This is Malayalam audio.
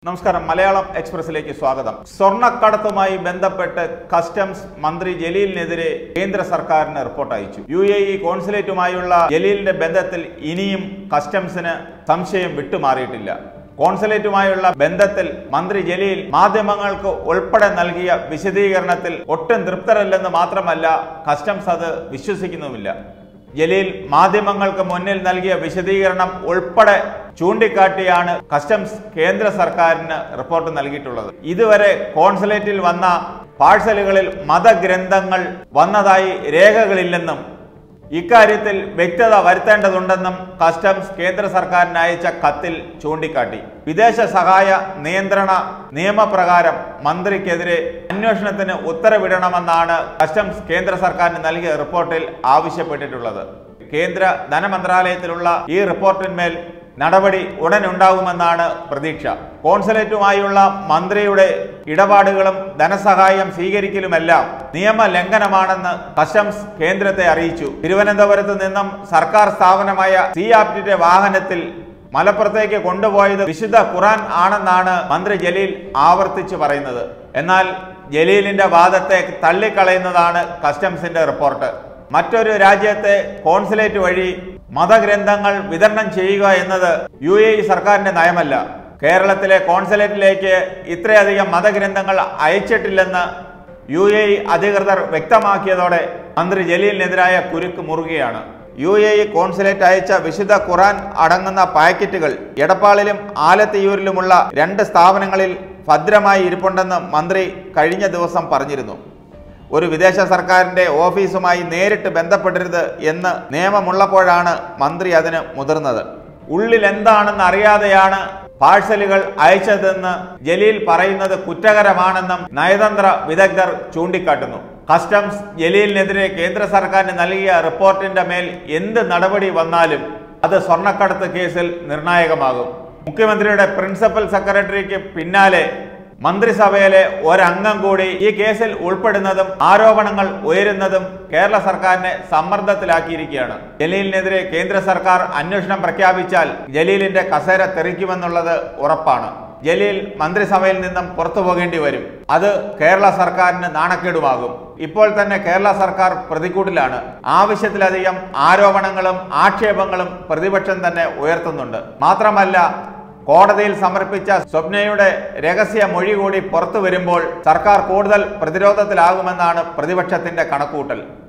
നമസ്കാരം മലയാളം എക്സ്പ്രസിലേക്ക് സ്വാഗതം സ്വർണ്ണക്കടത്തുമായി ബന്ധപ്പെട്ട് കസ്റ്റംസ് മന്ത്രി ജലീലിനെതിരെ കേന്ദ്ര സർക്കാരിന് റിപ്പോർട്ട് അയച്ചു യു എ ഇ കോൺസുലേറ്റുമായുള്ള ജലീലിന്റെ ബന്ധത്തിൽ ഇനിയും കസ്റ്റംസിന് സംശയം വിട്ടുമാറിയിട്ടില്ല കോൺസുലേറ്റുമായുള്ള ബന്ധത്തിൽ മന്ത്രി ജലീൽ മാധ്യമങ്ങൾക്ക് ഉൾപ്പെടെ നൽകിയ വിശദീകരണത്തിൽ ഒട്ടും തൃപ്തരല്ലെന്ന് മാത്രമല്ല കസ്റ്റംസ് അത് വിശ്വസിക്കുന്നുമില്ല ജലീൽ മാധ്യമങ്ങൾക്ക് മുന്നിൽ നൽകിയ വിശദീകരണം ഉൾപ്പെടെ ചൂണ്ടിക്കാട്ടിയാണ് കസ്റ്റംസ് കേന്ദ്ര സർക്കാരിന് റിപ്പോർട്ട് നൽകിയിട്ടുള്ളത് ഇതുവരെ കോൺസുലേറ്റിൽ വന്ന പാഴ്സലുകളിൽ മതഗ്രന്ഥങ്ങൾ വന്നതായി രേഖകളില്ലെന്നും ഇക്കാര്യത്തിൽ വ്യക്തത വരുത്തേണ്ടതുണ്ടെന്നും കസ്റ്റംസ് കേന്ദ്ര സർക്കാരിന് അയച്ച കത്തിൽ ചൂണ്ടിക്കാട്ടി വിദേശ സഹായ നിയന്ത്രണ നിയമപ്രകാരം മന്ത്രിക്കെതിരെ അന്വേഷണത്തിന് ഉത്തരവിടണമെന്നാണ് കസ്റ്റംസ് കേന്ദ്ര സർക്കാരിന് നൽകിയ റിപ്പോർട്ടിൽ ആവശ്യപ്പെട്ടിട്ടുള്ളത് കേന്ദ്ര ധനമന്ത്രാലയത്തിലുള്ള ഈ റിപ്പോർട്ടിന്മേൽ നടപടി ഉടനുണ്ടാകുമെന്നാണ് പ്രതീക്ഷ കോൺസുലേറ്റുമായുള്ള മന്ത്രിയുടെ ഇടപാടുകളും ധനസഹായം സ്വീകരിക്കലുമെല്ലാം നിയമലംഘനമാണെന്ന് കസ്റ്റംസ് കേന്ദ്രത്തെ അറിയിച്ചു തിരുവനന്തപുരത്ത് നിന്നും സർക്കാർ സ്ഥാപനമായ സി ആപ്റ്റിന്റെ വാഹനത്തിൽ മലപ്പുറത്തേക്ക് കൊണ്ടുപോയത് വിശുദ്ധ ഖുറാൻ ആണെന്നാണ് മന്ത്രി ജലീൽ ആവർത്തിച്ച് പറയുന്നത് എന്നാൽ ജലീലിന്റെ വാദത്തെ തള്ളിക്കളയുന്നതാണ് കസ്റ്റംസിന്റെ റിപ്പോർട്ട് മറ്റൊരു രാജ്യത്തെ കോൺസുലേറ്റ് വഴി മതഗ്രന്ഥങ്ങൾ വിതരണം ചെയ്യുക എന്നത് യു എ ഇ സർക്കാരിന്റെ നയമല്ല കേരളത്തിലെ കോൺസുലേറ്റിലേക്ക് ഇത്രയധികം മതഗ്രന്ഥങ്ങൾ അയച്ചിട്ടില്ലെന്ന് യു എ ഇ അധികൃതർ വ്യക്തമാക്കിയതോടെ മന്ത്രി ജലീലിനെതിരായ കുരുക്ക് മുറുകയാണ് യു എ ഇ കോൺസുലേറ്റ് അയച്ച വിശുദ്ധ ഖുറാൻ അടങ്ങുന്ന പാക്കറ്റുകൾ എടപ്പാളിലും ആലത്തിയൂരിലുമുള്ള രണ്ട് സ്ഥാപനങ്ങളിൽ ഭദ്രമായി ഇരിപ്പുണ്ടെന്ന് മന്ത്രി കഴിഞ്ഞ ദിവസം പറഞ്ഞിരുന്നു ഒരു വിദേശ സർക്കാരിന്റെ ഓഫീസുമായി നേരിട്ട് ബന്ധപ്പെടരുത് എന്ന് നിയമമുള്ളപ്പോഴാണ് മന്ത്രി അതിന് മുതിർന്നത് ഉള്ളിൽ എന്താണെന്ന് അറിയാതെയാണ് പാഴ്സലുകൾ അയച്ചതെന്ന് ജലീൽ പറയുന്നത് കുറ്റകരമാണെന്നും നയതന്ത്ര വിദഗ്ധർ ചൂണ്ടിക്കാട്ടുന്നു കസ്റ്റംസ് ജലീലിനെതിരെ കേന്ദ്ര സർക്കാരിന് നൽകിയ റിപ്പോർട്ടിന്റെ മേൽ എന്ത് നടപടി വന്നാലും അത് സ്വർണ്ണക്കടത്ത് കേസിൽ നിർണായകമാകും മുഖ്യമന്ത്രിയുടെ പ്രിൻസിപ്പൽ സെക്രട്ടറിക്ക് പിന്നാലെ മന്ത്രിസഭയിലെ ഒരംഗം കൂടി ഈ കേസിൽ ഉൾപ്പെടുന്നതും ആരോപണങ്ങൾ ഉയരുന്നതും കേരള സർക്കാരിനെ സമ്മർദ്ദത്തിലാക്കിയിരിക്കുകയാണ് ജലീലിനെതിരെ കേന്ദ്ര സർക്കാർ അന്വേഷണം പ്രഖ്യാപിച്ചാൽ ജലീലിന്റെ കസേര തെറിക്കുമെന്നുള്ളത് ഉറപ്പാണ് ജലീൽ മന്ത്രിസഭയിൽ നിന്നും പുറത്തു പോകേണ്ടി വരും അത് കേരള സർക്കാരിന് നാണക്കേടുമാകും ഇപ്പോൾ തന്നെ കേരള സർക്കാർ പ്രതിക്കൂട്ടിലാണ് ആവശ്യത്തിലധികം ആരോപണങ്ങളും ആക്ഷേപങ്ങളും പ്രതിപക്ഷം തന്നെ ഉയർത്തുന്നുണ്ട് മാത്രമല്ല കോടതിയിൽ സമർപ്പിച്ച സ്വപ്നയുടെ രഹസ്യ മൊഴി കൂടി പുറത്തു വരുമ്പോൾ സർക്കാർ കൂടുതൽ പ്രതിരോധത്തിലാകുമെന്നാണ് പ്രതിപക്ഷത്തിന്റെ കണക്കൂട്ടൽ